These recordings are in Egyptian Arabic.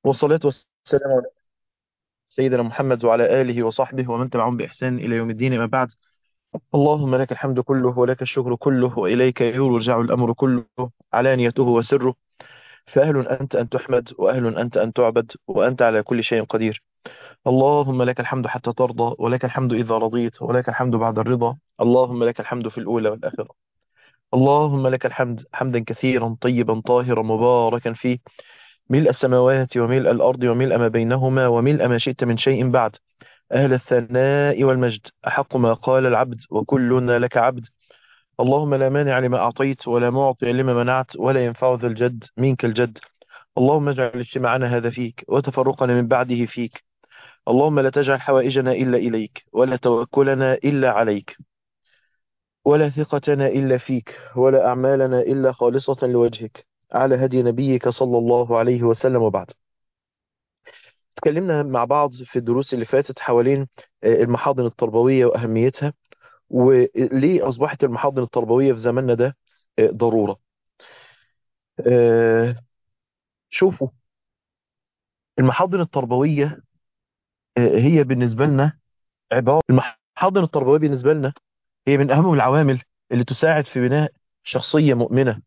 والصلاة والسلام على سيدنا محمد وعلى آله وصحبه ومن تبعهم بإحسان إلى يوم الدين ما بعد اللهم لك الحمد كله ولك الشكر كله وإليك يرجع الأمر كله علانيته وسره فأهل أنت أن تحمد وأهل أنت أن تعبد وأنت على كل شيء قدير اللهم لك الحمد حتى ترضى ولك الحمد إذا رضيت ولك الحمد بعد الرضا اللهم لك الحمد في الأولى والآخرة اللهم لك الحمد حمدا كثيرا طيبا طاهرا مباركا فيه ملء السماوات وملء الأرض وملء ما بينهما وملء ما شئت من شيء بعد أهل الثناء والمجد أحق ما قال العبد وكلنا لك عبد اللهم لا مانع لما أعطيت ولا معطي لما منعت ولا ينفع ذا الجد منك الجد اللهم اجعل اجتماعنا هذا فيك وتفرقنا من بعده فيك اللهم لا تجعل حوائجنا إلا إليك ولا توكلنا إلا عليك ولا ثقتنا إلا فيك ولا أعمالنا إلا خالصة لوجهك على هدي نبيك صلى الله عليه وسلم وبعد اتكلمنا مع بعض في الدروس اللي فاتت حوالين المحاضن التربوية وأهميتها وليه أصبحت المحاضن التربوية في زماننا ده ضرورة شوفوا المحاضن التربوية هي بالنسبة لنا عبارة المحاضن التربوية بالنسبة لنا هي من أهم العوامل اللي تساعد في بناء شخصية مؤمنة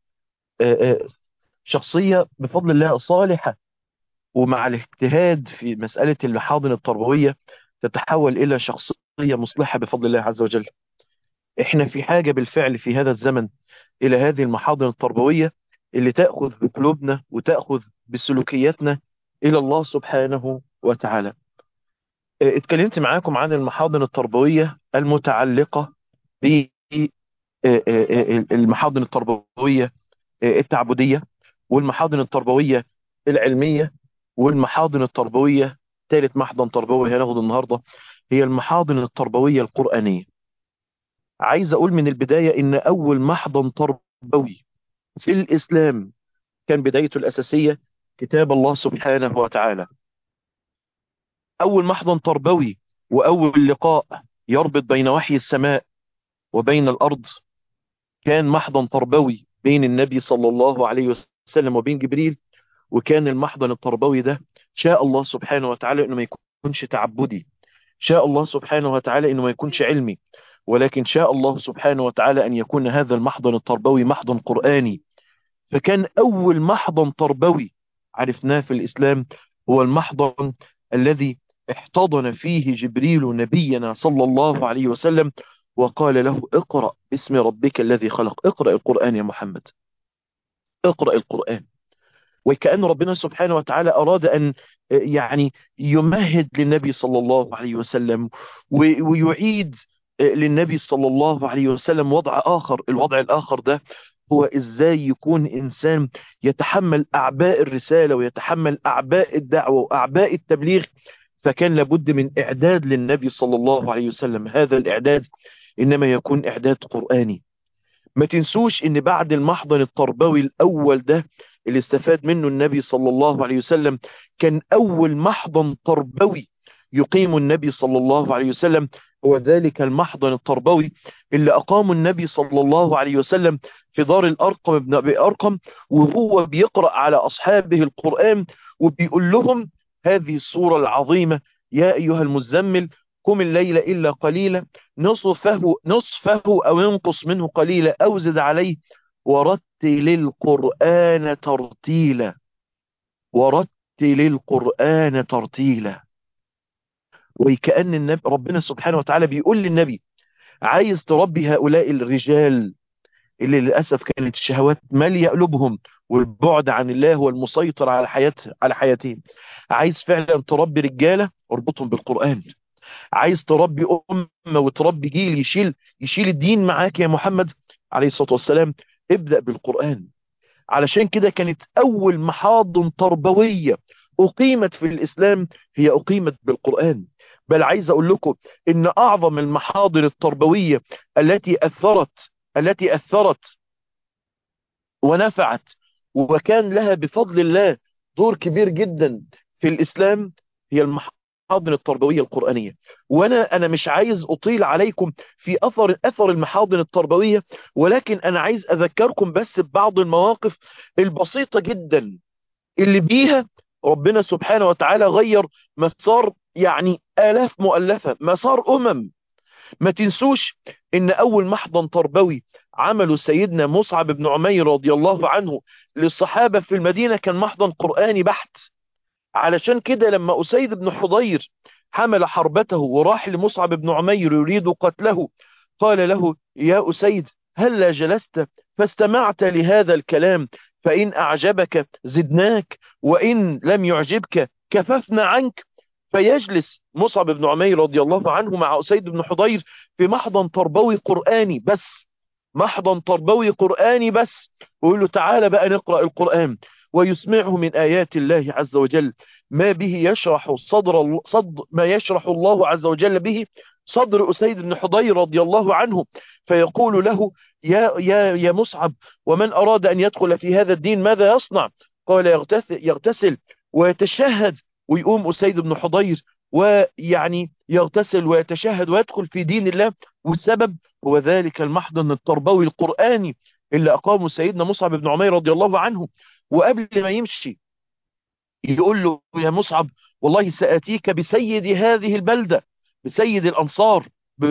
شخصية بفضل الله صالحة ومع الاجتهاد في مسألة المحاضن التربوية تتحول إلى شخصية مصلحة بفضل الله عز وجل احنا في حاجة بالفعل في هذا الزمن إلى هذه المحاضن التربوية اللي تأخذ بقلوبنا وتأخذ بسلوكياتنا إلى الله سبحانه وتعالى اتكلمت معاكم عن المحاضن التربوية المتعلقة بالمحاضن التربوية التعبدية والمحاضن التربوية العلمية والمحاضن التربوية ثالث محضن تربوي هناخد النهاردة هي المحاضن التربوية القرآنية عايز أقول من البداية إن أول محضن تربوي في الإسلام كان بدايته الأساسية كتاب الله سبحانه وتعالى أول محضن تربوي وأول لقاء يربط بين وحي السماء وبين الأرض كان محضن تربوي بين النبي صلى الله عليه وسلم وبين جبريل وكان المحضن التربوي ده شاء الله سبحانه وتعالى انه ما يكونش تعبدي شاء الله سبحانه وتعالى انه ما يكونش علمي ولكن شاء الله سبحانه وتعالى ان يكون هذا المحضن التربوي محضن قرآني فكان اول محضن تربوي عرفناه في الاسلام هو المحضن الذي احتضن فيه جبريل نبينا صلى الله عليه وسلم وقال له اقرأ باسم ربك الذي خلق اقرأ القرآن يا محمد اقرأ القرآن وكأن ربنا سبحانه وتعالى أراد أن يعني يمهد للنبي صلى الله عليه وسلم ويعيد للنبي صلى الله عليه وسلم وضع آخر الوضع الآخر ده هو إزاي يكون إنسان يتحمل أعباء الرسالة ويتحمل أعباء الدعوة وأعباء التبليغ فكان لابد من إعداد للنبي صلى الله عليه وسلم هذا الإعداد إنما يكون إعداد قرآني ما تنسوش إن بعد المحضن التربوي الأول ده اللي استفاد منه النبي صلى الله عليه وسلم كان أول محضن تربوي يقيم النبي صلى الله عليه وسلم هو ذلك المحضن التربوي اللي أقام النبي صلى الله عليه وسلم في دار الأرقم ابن أبي أرقم وهو بيقرأ على أصحابه القرآن وبيقول لهم هذه الصورة العظيمة يا أيها المزمل قم الليل إلا قليلا نصفه, نصفه أو ينقص منه قليلا أو زد عليه ورتل القرآن ترتيلا ورتل القرآن ترتيلا وكأن النبي ربنا سبحانه وتعالى بيقول للنبي عايز تربي هؤلاء الرجال اللي للأسف كانت الشهوات مالية قلوبهم والبعد عن الله هو المسيطر على حياتها على حياتهم عايز فعلا تربي رجالة اربطهم بالقرآن عايز تربي أمة وتربي جيل يشيل يشيل الدين معاك يا محمد عليه الصلاة والسلام ابدأ بالقرآن علشان كده كانت أول محاضن تربوية أقيمت في الإسلام هي أقيمت بالقرآن بل عايز أقول لكم إن أعظم المحاضن التربوية التي أثرت التي أثرت ونفعت وكان لها بفضل الله دور كبير جدا في الإسلام هي المحاضن التربوية القرآنية وأنا أنا مش عايز أطيل عليكم في أثر أثر المحاضن التربوية ولكن أنا عايز أذكركم بس ببعض المواقف البسيطة جدا اللي بيها ربنا سبحانه وتعالى غير مسار يعني آلاف مؤلفة مسار أمم ما تنسوش ان اول محضن تربوي عمله سيدنا مصعب بن عمير رضي الله عنه للصحابة في المدينة كان محضن قرآني بحت علشان كده لما أسيد بن حضير حمل حربته وراح لمصعب بن عمير يريد قتله قال له يا أسيد هل جلست فاستمعت لهذا الكلام فإن أعجبك زدناك وإن لم يعجبك كففنا عنك فيجلس مصعب بن عمير رضي الله عنه مع أسيد بن حضير في محضن تربوي قرآني بس محضن تربوي قرآني بس ويقول له تعالى بقى نقرأ القرآن ويسمعه من آيات الله عز وجل ما به يشرح صدر صد ما يشرح الله عز وجل به صدر أسيد بن حضير رضي الله عنه فيقول له يا يا يا مصعب ومن أراد أن يدخل في هذا الدين ماذا يصنع قال يغتسل, يغتسل ويتشهد ويقوم أسيد بن حضير ويعني يغتسل ويتشهد ويدخل في دين الله والسبب هو ذلك المحضن التربوي القرآني اللي أقامه سيدنا مصعب بن عمير رضي الله عنه وقبل ما يمشي يقول له يا مصعب والله سأتيك بسيد هذه البلدة بسيد الأنصار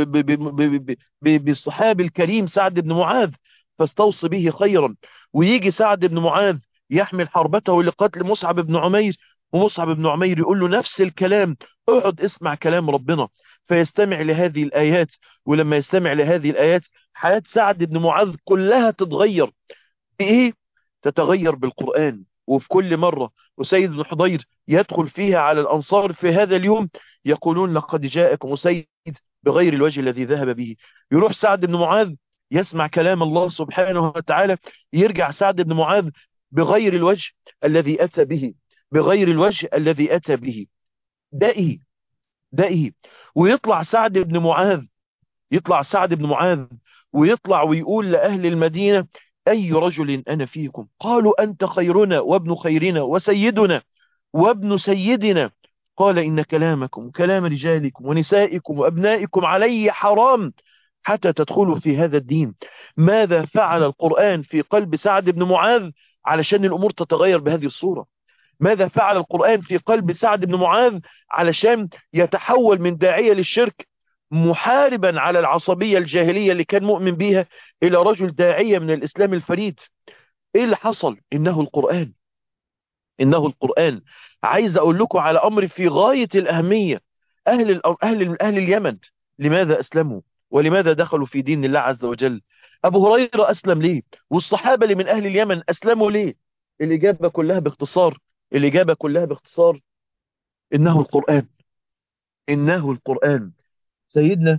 بالصحابي الكريم سعد بن معاذ فاستوصي به خيرا ويجي سعد بن معاذ يحمل حربته لقتل مصعب بن عمير ومصعب بن عمير يقول له نفس الكلام اقعد اسمع كلام ربنا فيستمع لهذه الآيات ولما يستمع لهذه الآيات حياة سعد بن معاذ كلها تتغير بإيه؟ تتغير بالقرآن وفي كل مرة وسيد بن حضير يدخل فيها على الأنصار في هذا اليوم يقولون لقد جاءكم سيد بغير الوجه الذي ذهب به يروح سعد بن معاذ يسمع كلام الله سبحانه وتعالى يرجع سعد بن معاذ بغير الوجه الذي أتى به بغير الوجه الذي أتى به ده إيه ده إيه ويطلع سعد بن معاذ يطلع سعد بن معاذ ويطلع ويقول لأهل المدينة أي رجل أنا فيكم قالوا أنت خيرنا وابن خيرنا وسيدنا وابن سيدنا قال إن كلامكم كلام رجالكم ونسائكم وأبنائكم علي حرام حتى تدخلوا في هذا الدين ماذا فعل القرآن في قلب سعد بن معاذ علشان الأمور تتغير بهذه الصورة ماذا فعل القرآن في قلب سعد بن معاذ علشان يتحول من داعية للشرك محاربا على العصبية الجاهلية اللي كان مؤمن بيها إلى رجل داعية من الإسلام الفريد إيه اللي حصل إنه القرآن إنه القرآن عايز أقول لكم على أمر في غاية الأهمية أهل, أهل, أهل اليمن لماذا أسلموا ولماذا دخلوا في دين الله عز وجل أبو هريرة أسلم ليه والصحابة اللي من أهل اليمن أسلموا ليه الإجابة كلها باختصار الإجابة كلها باختصار إنه القرآن إنه القرآن سيدنا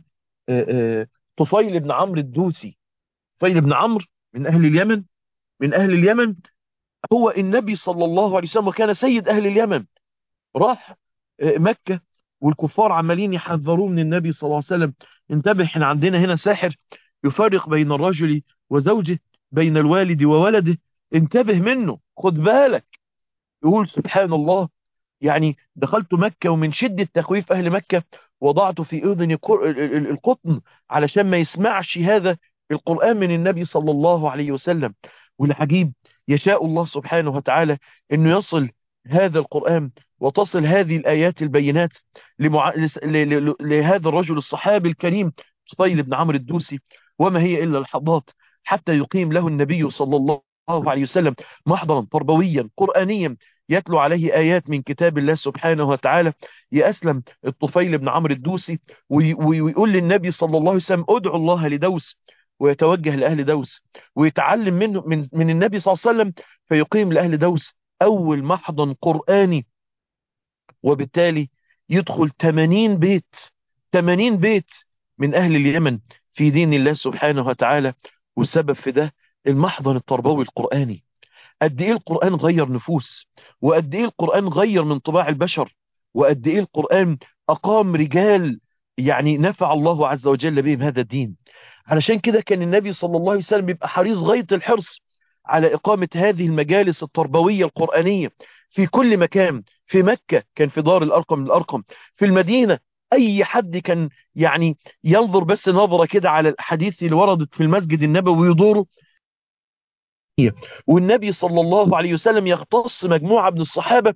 طفيل بن عمرو الدوسي طفيل بن عمرو من أهل اليمن من أهل اليمن هو النبي صلى الله عليه وسلم وكان سيد أهل اليمن راح مكة والكفار عمالين يحذروه من النبي صلى الله عليه وسلم انتبه احنا عندنا هنا ساحر يفرق بين الرجل وزوجه بين الوالد وولده انتبه منه خد بالك يقول سبحان الله يعني دخلت مكة ومن شدة تخويف أهل مكة وضعت في أذن القطن علشان ما يسمعش هذا القرآن من النبي صلى الله عليه وسلم والعجيب يشاء الله سبحانه وتعالى أنه يصل هذا القرآن وتصل هذه الآيات البينات لمع... لهذا الرجل الصحابي الكريم طفيل بن عمرو الدوسي وما هي إلا لحظات حتى يقيم له النبي صلى الله عليه وسلم محضرا تربويا قرآنيا يتلو عليه آيات من كتاب الله سبحانه وتعالى يأسلم الطفيل بن عمرو الدوسي ويقول للنبي صلى الله عليه وسلم ادعو الله لدوس ويتوجه لأهل دوس ويتعلم منه من, من النبي صلى الله عليه وسلم فيقيم لأهل دوس أول محضن قرآني وبالتالي يدخل 80 بيت 80 بيت من أهل اليمن في دين الله سبحانه وتعالى والسبب في ده المحضن التربوي القرآني قد ايه القرآن غير نفوس وقد ايه القرآن غير من طباع البشر وقد ايه القرآن أقام رجال يعني نفع الله عز وجل بهم هذا الدين علشان كده كان النبي صلى الله عليه وسلم بيبقى حريص غاية الحرص على إقامة هذه المجالس التربوية القرآنية في كل مكان في مكة كان في دار الأرقم الأرقم في المدينة أي حد كان يعني ينظر بس نظرة كده على الحديث اللي وردت في المسجد النبوي ويدوره والنبي صلى الله عليه وسلم يختص مجموعة من الصحابة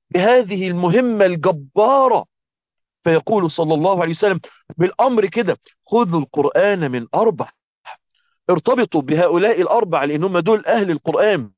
بهذه المهمة الجبارة فيقول صلى الله عليه وسلم بالأمر كده خذوا القرآن من أربع ارتبطوا بهؤلاء الأربع لأنهم دول أهل القرآن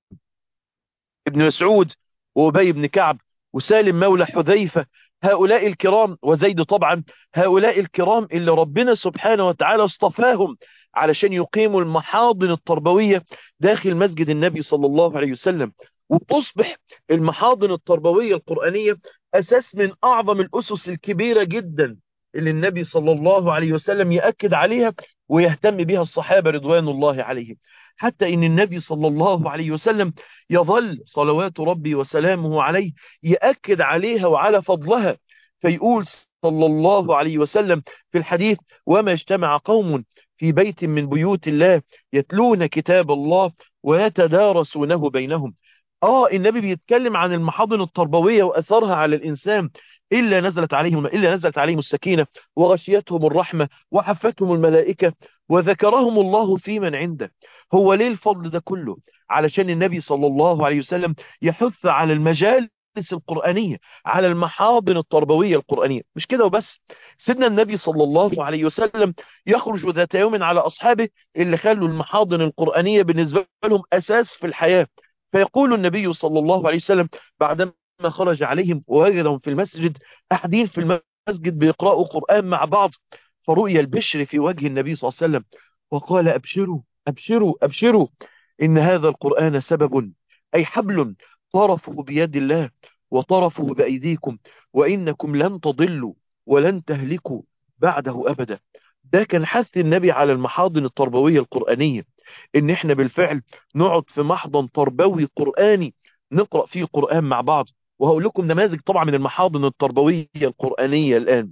ابن مسعود وأبي بن كعب وسالم مولى حذيفة هؤلاء الكرام وزيد طبعا هؤلاء الكرام اللي ربنا سبحانه وتعالى اصطفاهم علشان يقيموا المحاضن التربوية داخل مسجد النبي صلى الله عليه وسلم وتصبح المحاضن التربوية القرآنية أساس من أعظم الأسس الكبيرة جدا اللي النبي صلى الله عليه وسلم يأكد عليها ويهتم بها الصحابة رضوان الله عليهم حتى إن النبي صلى الله عليه وسلم يظل صلوات ربي وسلامه عليه يأكد عليها وعلى فضلها فيقول صلى الله عليه وسلم في الحديث وما اجتمع قوم في بيت من بيوت الله يتلون كتاب الله ويتدارسونه بينهم آه النبي بيتكلم عن المحاضن التربوية وأثرها على الإنسان إلا نزلت عليهم إلا نزلت عليهم السكينة وغشيتهم الرحمة وحفتهم الملائكة وذكرهم الله في من عنده هو ليه الفضل ده كله علشان النبي صلى الله عليه وسلم يحث على المجالس القرآنية على المحاضن التربوية القرآنية مش كده وبس سيدنا النبي صلى الله عليه وسلم يخرج ذات يوم على أصحابه اللي خلوا المحاضن القرآنية بالنسبة لهم أساس في الحياة فيقول النبي صلى الله عليه وسلم بعدما خرج عليهم ووجدهم في المسجد أحدين في المسجد بيقرأوا قرآن مع بعض فرؤي البشر في وجه النبي صلى الله عليه وسلم وقال أبشروا أبشروا أبشروا إن هذا القرآن سبب أي حبل طرفه بيد الله وطرفه بأيديكم وإنكم لن تضلوا ولن تهلكوا بعده أبدا ده كان حث النبي على المحاضن التربوية القرآنية إن إحنا بالفعل نقعد في محضن تربوي قرآني نقرأ فيه قرآن مع بعض وهقول لكم نماذج طبعا من المحاضن التربوية القرآنية الآن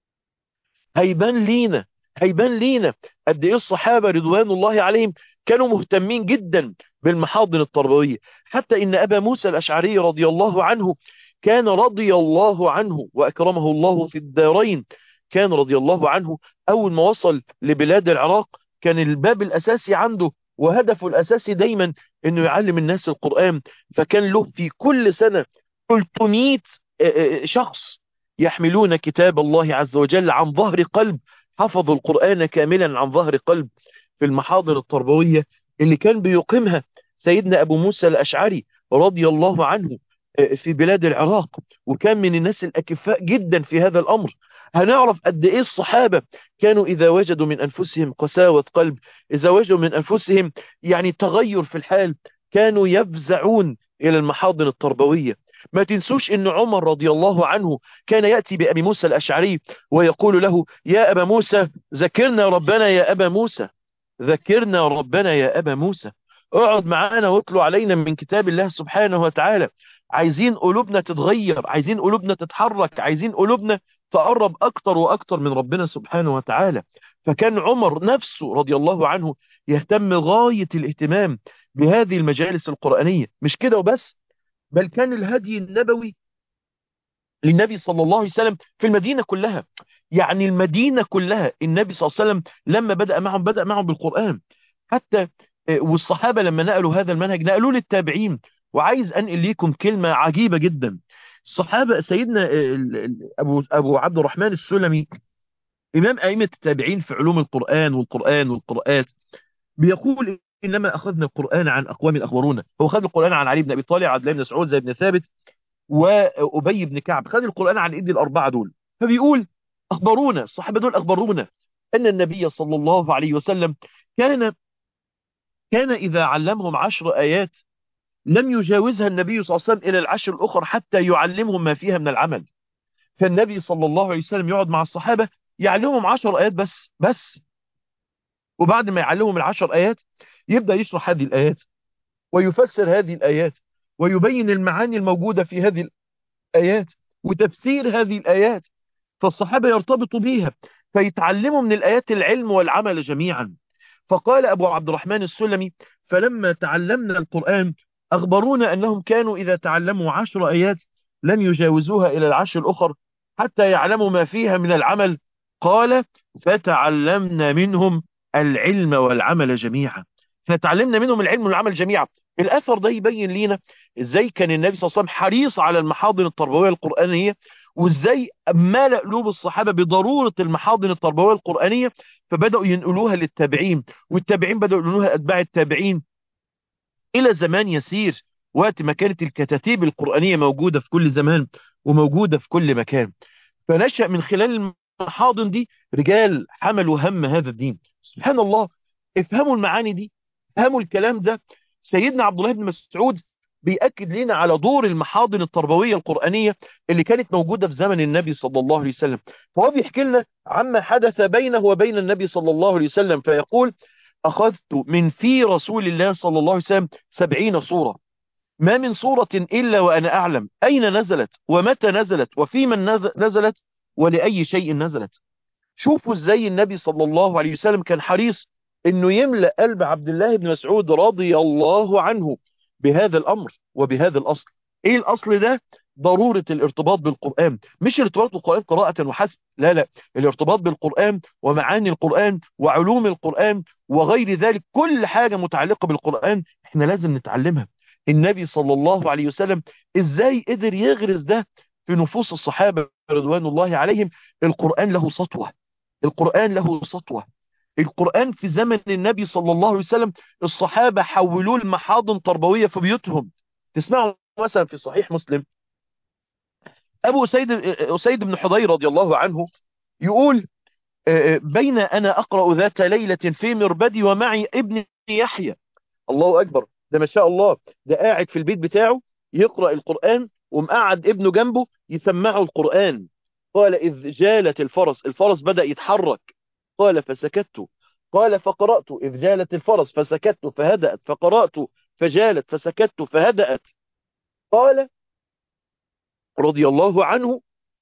هيبان لينا هيبان لينا قد ايه الصحابة رضوان الله عليهم كانوا مهتمين جدا بالمحاضن التربوية حتى ان ابا موسى الاشعري رضي الله عنه كان رضي الله عنه واكرمه الله في الدارين كان رضي الله عنه اول ما وصل لبلاد العراق كان الباب الاساسي عنده وهدفه الاساسي دايما انه يعلم الناس القرآن فكان له في كل سنة 300 شخص يحملون كتاب الله عز وجل عن ظهر قلب حفظوا القرآن كاملا عن ظهر قلب في المحاضر التربوية اللي كان بيقيمها سيدنا أبو موسى الأشعري رضي الله عنه في بلاد العراق وكان من الناس الأكفاء جدا في هذا الأمر هنعرف قد إيه الصحابة كانوا إذا وجدوا من أنفسهم قساوة قلب إذا وجدوا من أنفسهم يعني تغير في الحال كانوا يفزعون إلى المحاضن التربوية ما تنسوش ان عمر رضي الله عنه كان يأتي بأبي موسى الأشعري ويقول له يا أبا موسى ذكرنا ربنا يا أبا موسى ذكرنا ربنا يا أبا موسى اقعد معانا واتلو علينا من كتاب الله سبحانه وتعالى عايزين قلوبنا تتغير عايزين قلوبنا تتحرك عايزين قلوبنا تقرب أكتر وأكتر من ربنا سبحانه وتعالى فكان عمر نفسه رضي الله عنه يهتم غاية الاهتمام بهذه المجالس القرآنية مش كده وبس بل كان الهدي النبوي للنبي صلى الله عليه وسلم في المدينة كلها يعني المدينة كلها النبي صلى الله عليه وسلم لما بدأ معهم بدأ معهم بالقرآن حتى والصحابة لما نقلوا هذا المنهج نقلوا للتابعين وعايز أنقل ليكم كلمة عجيبة جدا الصحابة سيدنا أبو, أبو عبد الرحمن السلمي إمام أئمة التابعين في علوم القرآن والقرآن والقراءات بيقول إنما أخذنا القرآن عن أقوام أخبرونا هو خذ القرآن عن علي بن أبي طالب عبد الله بن مسعود زي بن ثابت وأبي بن كعب خذ القرآن عن إيدي الأربعة دول فبيقول أخبرونا الصحابة دول أخبرونا أن النبي صلى الله عليه وسلم كان كان إذا علمهم عشر آيات لم يجاوزها النبي صلى الله عليه وسلم إلى العشر الأخر حتى يعلمهم ما فيها من العمل فالنبي صلى الله عليه وسلم يقعد مع الصحابة يعلمهم عشر آيات بس بس وبعد ما يعلمهم العشر آيات يبدأ يشرح هذه الآيات ويفسر هذه الآيات ويبين المعاني الموجودة في هذه الآيات وتفسير هذه الآيات فالصحابة يرتبطوا بيها فيتعلموا من الآيات العلم والعمل جميعا فقال أبو عبد الرحمن السلمي فلما تعلمنا القرآن أخبرونا أنهم كانوا إذا تعلموا عشر آيات لم يجاوزوها إلى العشر الأخر حتى يعلموا ما فيها من العمل قال فتعلمنا منهم العلم والعمل جميعا فتعلمنا منهم العلم والعمل جميعا الاثر ده يبين لينا ازاي كان النبي صلى الله عليه وسلم حريص على المحاضن التربويه القرانيه وازاي مال قلوب الصحابه بضروره المحاضن التربويه القرانيه فبداوا ينقلوها للتابعين والتابعين بداوا ينقلوها اتباع التابعين الى زمان يسير وقت ما كانت الكتاتيب القرانيه موجوده في كل زمان وموجوده في كل مكان فنشأ من خلال المحاضن دي رجال حملوا هم هذا الدين سبحان الله افهموا المعاني دي افهموا الكلام ده سيدنا عبد الله بن مسعود بيأكد لنا على دور المحاضن التربوية القرآنية اللي كانت موجودة في زمن النبي صلى الله عليه وسلم فهو بيحكي لنا عما حدث بينه وبين النبي صلى الله عليه وسلم فيقول أخذت من في رسول الله صلى الله عليه وسلم سبعين صورة ما من صورة إلا وأنا أعلم أين نزلت ومتى نزلت وفي من نزلت ولأي شيء نزلت شوفوا ازاي النبي صلى الله عليه وسلم كان حريص انه يملأ قلب عبد الله بن مسعود رضي الله عنه بهذا الامر وبهذا الاصل ايه الاصل ده ضرورة الارتباط بالقرآن مش الارتباط بالقرآن قراءة وحسب لا لا الارتباط بالقرآن ومعاني القرآن وعلوم القرآن وغير ذلك كل حاجة متعلقة بالقرآن احنا لازم نتعلمها النبي صلى الله عليه وسلم ازاي قدر يغرس ده في نفوس الصحابة رضوان الله عليهم القرآن له سطوة القرآن له سطوة القرآن في زمن النبي صلى الله عليه وسلم الصحابة حولوه لمحاضن تربوية في بيوتهم تسمعوا مثلا في صحيح مسلم أبو أسيد, أسيد بن حضير رضي الله عنه يقول بين أنا أقرأ ذات ليلة في مربدي ومعي ابن يحيى الله أكبر ده ما شاء الله ده قاعد في البيت بتاعه يقرأ القرآن ومقعد ابنه جنبه يسمعه القرآن قال إذ جالت الفرس الفرس بدأ يتحرك قال فسكت قال فقرأت إذ جالت الفرس فسكت فهدأت فقرأت فجالت فسكت فهدأت قال رضي الله عنه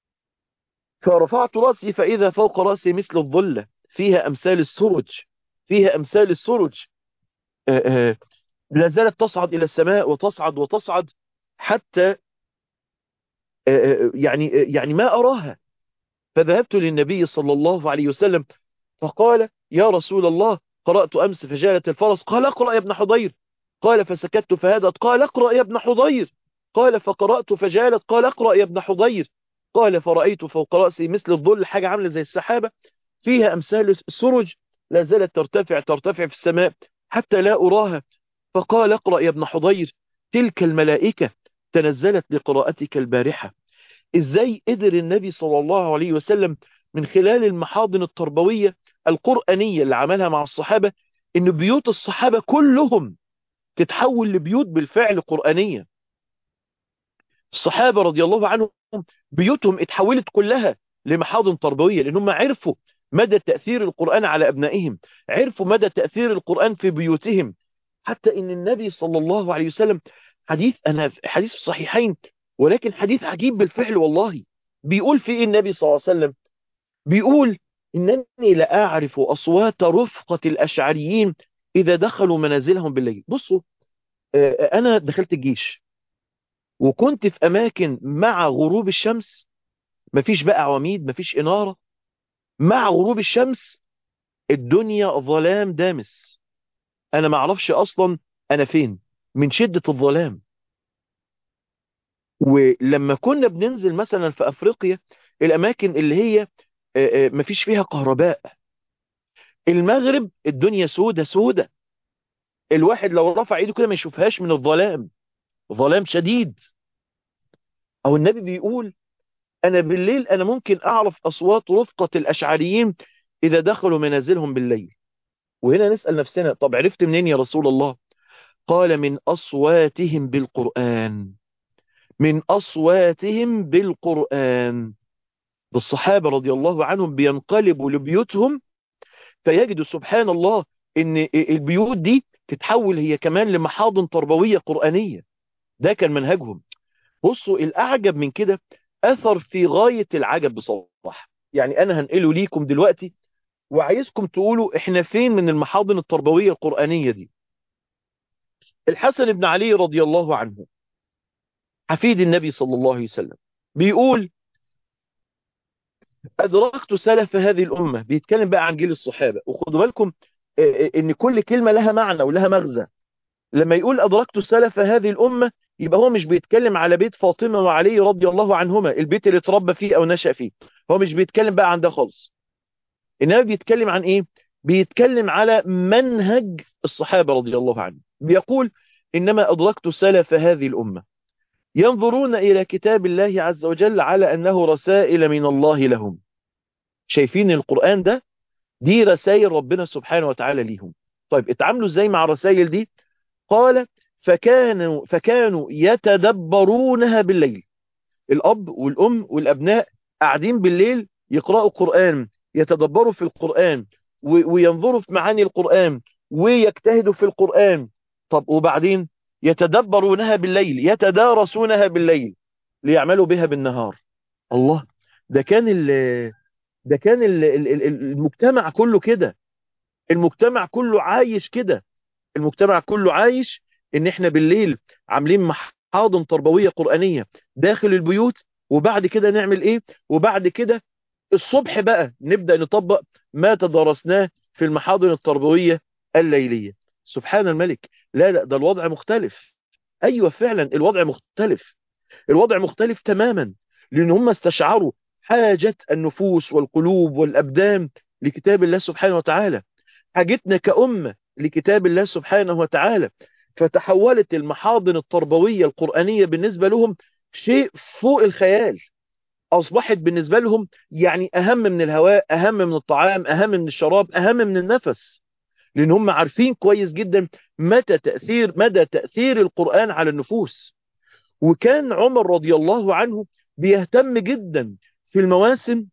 فرفعت رأسي فإذا فوق رأسي مثل الظلة فيها أمثال السرج فيها أمثال السرج لا زالت تصعد إلى السماء وتصعد وتصعد حتى يعني يعني ما أراها فذهبت للنبي صلى الله عليه وسلم فقال يا رسول الله قرأت أمس فجالت الفرس قال اقرأ يا ابن حضير قال فسكت فهدت قال اقرأ يا ابن حضير قال فقرأت فجالت قال اقرأ يا ابن حضير قال فرأيت فوق رأسي مثل الظل حاجة عاملة زي السحابة فيها أمثال السرج لا زالت ترتفع ترتفع في السماء حتى لا أراها فقال اقرأ يا ابن حضير تلك الملائكة تنزلت لقراءتك البارحة ازاي قدر النبي صلى الله عليه وسلم من خلال المحاضن التربوية القرآنية اللي عملها مع الصحابة ان بيوت الصحابة كلهم تتحول لبيوت بالفعل قرآنية الصحابة رضي الله عنهم بيوتهم اتحولت كلها لمحاضن تربوية لأنهم عرفوا مدى تأثير القرآن على أبنائهم عرفوا مدى تأثير القرآن في بيوتهم حتى ان النبي صلى الله عليه وسلم حديث أنا حديث في الصحيحين ولكن حديث عجيب بالفعل والله بيقول في النبي صلى الله عليه وسلم بيقول إنني لأعرف أصوات رفقة الأشعريين إذا دخلوا منازلهم بالليل بصوا أنا دخلت الجيش وكنت في أماكن مع غروب الشمس مفيش بقى عواميد مفيش إنارة مع غروب الشمس الدنيا ظلام دامس أنا معرفش أصلا أنا فين من شدة الظلام ولما كنا بننزل مثلا في أفريقيا الأماكن اللي هي مفيش فيها كهرباء المغرب الدنيا سودة سودة الواحد لو رفع ايده كده ما يشوفهاش من الظلام ظلام شديد او النبي بيقول انا بالليل انا ممكن اعرف اصوات رفقة الاشعريين اذا دخلوا منازلهم بالليل وهنا نسأل نفسنا طب عرفت منين يا رسول الله قال من اصواتهم بالقرآن من اصواتهم بالقرآن الصحابة رضي الله عنهم بينقلبوا لبيوتهم فيجدوا سبحان الله ان البيوت دي تتحول هي كمان لمحاضن تربوية قرآنية ده كان منهجهم بصوا الأعجب من كده أثر في غاية العجب بصراحة يعني أنا هنقله ليكم دلوقتي وعايزكم تقولوا إحنا فين من المحاضن التربوية القرآنية دي الحسن بن علي رضي الله عنه حفيد النبي صلى الله عليه وسلم بيقول أدركت سلف هذه الأمة بيتكلم بقى عن جيل الصحابة وخدوا بالكم إن كل كلمة لها معنى ولها مغزى لما يقول أدركت سلف هذه الأمة يبقى هو مش بيتكلم على بيت فاطمة وعلي رضي الله عنهما البيت اللي اتربى فيه أو نشأ فيه هو مش بيتكلم بقى عن ده خالص إنما بيتكلم عن إيه بيتكلم على منهج الصحابة رضي الله عنهم بيقول إنما أدركت سلف هذه الأمة ينظرون إلى كتاب الله عز وجل على أنه رسائل من الله لهم شايفين القرآن ده دي رسائل ربنا سبحانه وتعالى ليهم طيب اتعاملوا ازاي مع الرسائل دي قال فكانوا فكانوا يتدبرونها بالليل الأب والأم والأبناء قاعدين بالليل يقرأوا قرآن يتدبروا في القرآن وينظروا في معاني القرآن ويجتهدوا في القرآن طب وبعدين يتدبرونها بالليل يتدارسونها بالليل ليعملوا بها بالنهار الله ده كان ال ده كان ال المجتمع كله كده المجتمع كله عايش كده المجتمع كله عايش ان احنا بالليل عاملين محاضن تربوية قرآنية داخل البيوت وبعد كده نعمل ايه وبعد كده الصبح بقى نبدأ نطبق ما تدارسناه في المحاضن التربوية الليلية سبحان الملك لا لا ده الوضع مختلف ايوه فعلا الوضع مختلف الوضع مختلف تماما لان هم استشعروا حاجة النفوس والقلوب والابدان لكتاب الله سبحانه وتعالى حاجتنا كأمة لكتاب الله سبحانه وتعالى فتحولت المحاضن التربوية القرآنية بالنسبة لهم شيء فوق الخيال أصبحت بالنسبة لهم يعني أهم من الهواء أهم من الطعام أهم من الشراب أهم من النفس لأن هم عارفين كويس جدا متى تأثير مدى تأثير القرآن على النفوس وكان عمر رضي الله عنه بيهتم جدا في المواسم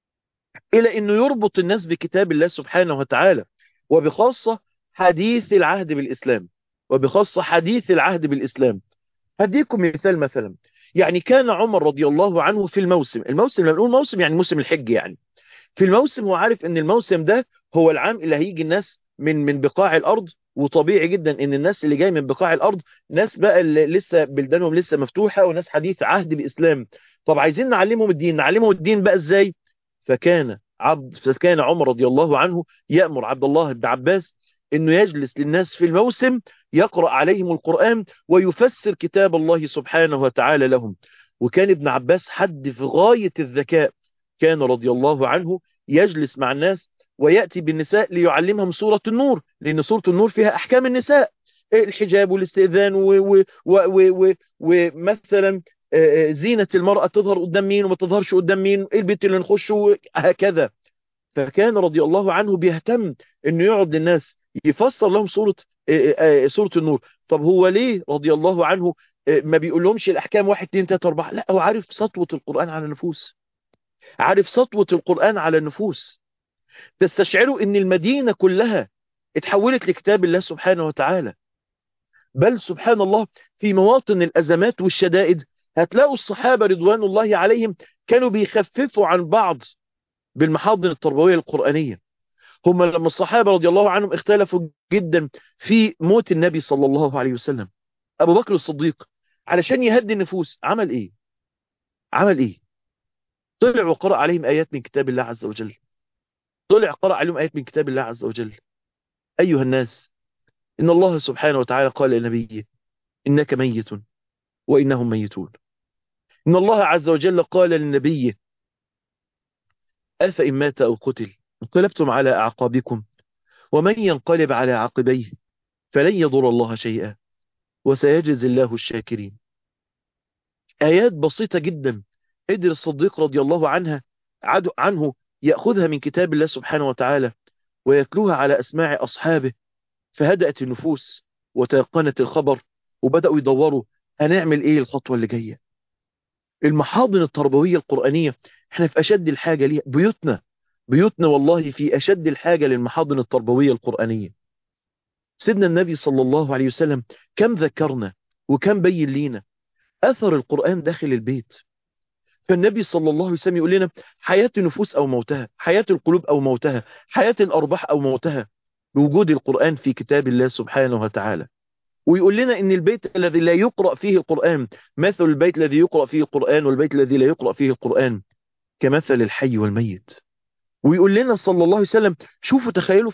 إلى أنه يربط الناس بكتاب الله سبحانه وتعالى وبخاصة حديث العهد بالإسلام وبخاصة حديث العهد بالإسلام هديكم مثال مثلا يعني كان عمر رضي الله عنه في الموسم الموسم لما نقول موسم يعني موسم الحج يعني في الموسم هو عارف ان الموسم ده هو العام اللي هيجي الناس من من بقاع الارض وطبيعي جدا ان الناس اللي جاي من بقاع الارض ناس بقى اللي لسه بلدانهم لسه مفتوحة وناس حديث عهد باسلام طب عايزين نعلمهم الدين نعلمهم الدين بقى ازاي فكان عبد فكان عمر رضي الله عنه يأمر عبد الله بن عباس انه يجلس للناس في الموسم يقرأ عليهم القرآن ويفسر كتاب الله سبحانه وتعالى لهم وكان ابن عباس حد في غاية الذكاء كان رضي الله عنه يجلس مع الناس ويأتي بالنساء ليعلمهم سورة النور لأن سورة النور فيها أحكام النساء الحجاب والاستئذان ومثلا زينة المرأة تظهر قدام مين وما تظهرش قدام مين البيت اللي نخشه هكذا فكان رضي الله عنه بيهتم انه يقعد للناس يفسر لهم سورة سورة النور طب هو ليه رضي الله عنه ما بيقول لهمش الاحكام واحد اتنين تلاته اربعه لا هو عارف سطوة القرآن على النفوس عارف سطوة القرآن على النفوس تستشعروا ان المدينة كلها اتحولت لكتاب الله سبحانه وتعالى بل سبحان الله في مواطن الازمات والشدائد هتلاقوا الصحابة رضوان الله عليهم كانوا بيخففوا عن بعض بالمحاضن التربوية القرآنية هم لما الصحابة رضي الله عنهم اختلفوا جدا في موت النبي صلى الله عليه وسلم أبو بكر الصديق علشان يهدي النفوس عمل إيه عمل إيه طلع وقرأ عليهم آيات من كتاب الله عز وجل طلع قرأ عليهم آيات من كتاب الله عز وجل أيها الناس إن الله سبحانه وتعالى قال لنبيه إنك ميت وإنهم ميتون إن الله عز وجل قال للنبي أفإن مات أو قتل انقلبتم على أعقابكم ومن ينقلب على عقبيه فلن يضر الله شيئا وسيجزي الله الشاكرين آيات بسيطة جدا قدر الصديق رضي الله عنها عنه يأخذها من كتاب الله سبحانه وتعالى ويتلوها على أسماع أصحابه فهدأت النفوس وتيقنت الخبر وبدأوا يدوروا هنعمل ايه الخطوة اللي جاية المحاضن التربوية القرآنية احنا في أشد الحاجة ليها بيوتنا بيوتنا والله في أشد الحاجة للمحاضن التربوية القرآنية سيدنا النبي صلى الله عليه وسلم كم ذكرنا وكم بين لينا أثر القرآن داخل البيت فالنبي صلى الله عليه وسلم يقول لنا حياة النفوس أو موتها حياة القلوب أو موتها حياة الأرباح أو موتها بوجود القرآن في كتاب الله سبحانه وتعالى ويقول لنا ان البيت الذي لا يقرأ فيه القرآن مثل البيت الذي يقرأ فيه القرآن والبيت الذي لا يقرأ فيه القرآن كمثل الحي والميت ويقول لنا صلى الله عليه وسلم شوفوا تخيلوا في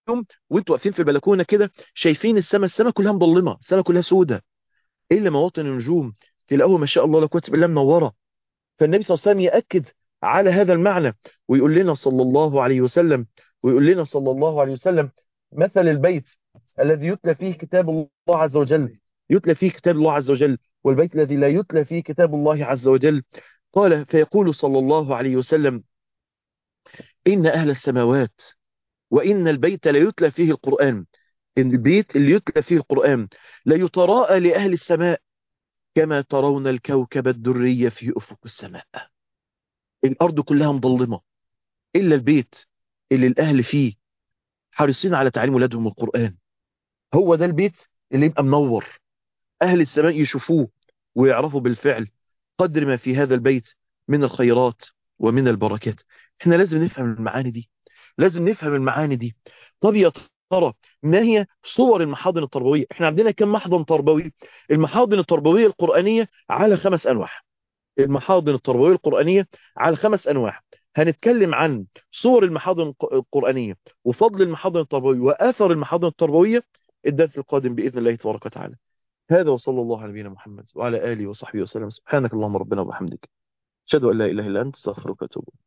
يوم وانتوا واقفين في البلكونه كده شايفين السماء السماء كلها مظلمه السماء كلها سودة الا مواطن النجوم تلاقوها ما شاء الله لا قوه الا بالله منوره فالنبي صلى الله عليه وسلم ياكد على هذا المعنى ويقول لنا صلى الله عليه وسلم ويقول لنا صلى الله عليه وسلم مثل البيت الذي يتلى فيه كتاب الله عز وجل يتلى فيه كتاب الله عز وجل والبيت الذي لا يتلى فيه كتاب الله عز وجل قال فيقول صلى الله عليه وسلم إن أهل السماوات وإن البيت لا يتلى فيه القرآن إن البيت اللي يتلى فيه القرآن لا يتراءى لأهل السماء كما ترون الكوكب الدري في أفق السماء الأرض كلها مظلمة إلا البيت اللي الأهل فيه حريصين على تعليم ولادهم القرآن هو ده البيت اللي يبقى منور أهل السماء يشوفوه ويعرفوا بالفعل قدر ما في هذا البيت من الخيرات ومن البركات احنا لازم نفهم المعاني دي لازم نفهم المعاني دي طب يا ترى ما هي صور المحاضن التربوية احنا عندنا كم محضن تربوي المحاضن التربوية القرآنية على خمس أنواع المحاضن التربوية القرآنية على خمس أنواع هنتكلم عن صور المحاضن القرآنية وفضل المحاضن التربوية وآثر المحاضن التربوية الدرس القادم بإذن الله تبارك وتعالى هذا وصلى الله على نبينا محمد وعلى آله وصحبه وسلم سبحانك اللهم ربنا وبحمدك أشهد أن لا إله إلا أنت استغفرك وأتوب